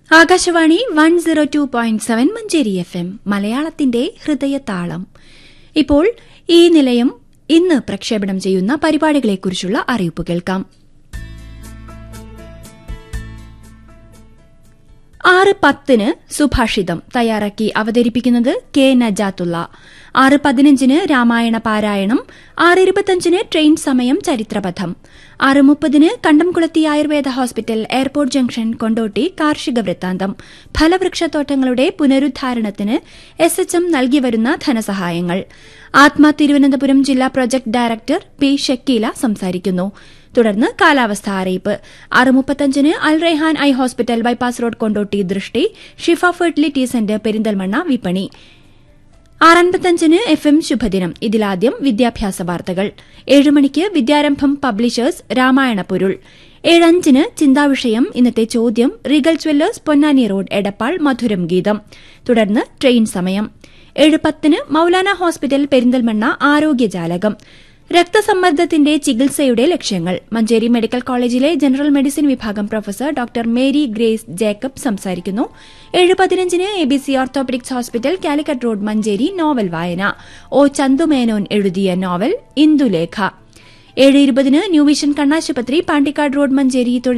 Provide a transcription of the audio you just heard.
Akashvani one zero two point seven Manjeri F M മലയാളത്തിന്റെ ഹൃദയതാളം ഇപ്പോൾ ഈ നിലയം ഇന്ന് പ്രക്ഷേപണം ചെയ്യുന്ന പരിപാടികളെക്കുറിച്ചുള്ള അറിയിപ്പ് കേൾക്കാം ആറ് പത്തിന് സുഭാഷിതം തയ്യാറാക്കി അവതരിപ്പിക്കുന്നത് കെ നജാത്തുള്ള ആറ് പതിനഞ്ചിന് രാമായണ പാരായണം ആറ് ഇരുപത്തഞ്ചിന് ട്രെയിൻ സമയം ചരിത്രപഥം ആറ് മുപ്പതിന് Kandamkulathi Ayurveda hospital airport junction Kondotty കാർഷിക വൃത്താന്തം ഫലവൃക്ഷത്തോട്ടങ്ങളുടെ പുനരുദ്ധാരണത്തിന് എസ് എച്ച് എം നൽകിവരുന്ന ധനസഹായങ്ങൾ ആത്മ തിരുവനന്തപുരം ജില്ലാ പ്രൊജക്ട് ഡയറക്ടർ പി ഷക്കീല സംസാരിക്കുന്നു തുടർന്ന് കാലാവസ്ഥ അറിയിപ്പ് ആറ് മുപ്പത്തഞ്ചിന് Al Rehan eye hospital bypass road Kondotty Drishti Shifa fertility centre Perinthalmanna വിപണി ആറൻപത്തഞ്ചിന് എഫ് എം ശുഭദിനം ഇതിലാദ്യം വിദ്യാഭ്യാസ വാർത്തകൾ ഏഴുമണിക്ക് വിദ്യാരംഭം പബ്ലിഷേഴ്സ് രാമായണ പൊരുൾ ഏഴഞ്ചിന് ചിന്താവിഷയം ഇന്നത്തെ ചോദ്യം Regal jewellers Ponnani road Edappal മധുരം ഗീതം തുടർന്ന് ട്രെയിൻ സമയം ഏഴ് പത്തിന് മൌലാന ഹോസ്പിറ്റൽ പെരിന്തൽമണ്ണ ആരോഗ്യജാലകം രക്തസമ്മർദ്ദത്തിന്റെ ചികിത്സയുടെ ലക്ഷ്യങ്ങൾ മഞ്ചേരി മെഡിക്കൽ കോളേജിലെ ജനറൽ മെഡിസിൻ വിഭാഗം professor doctor Mary Grace Jacob സംസാരിക്കുന്നു ഏഴ് പതിനഞ്ചിന് A B C orthopaedics hospital Calicut road Manjeri novel വായന ഒ ചന്തുമേനോൻ എഴുതിയ നോവൽ ഇന്ദുലേഖ ഏഴ് ഇരുപതിന് ന്യൂ വിഷൻ കണ്ണാശുപത്രി പാണ്ടിക്കാട് റോഡ് മഞ്ചേരി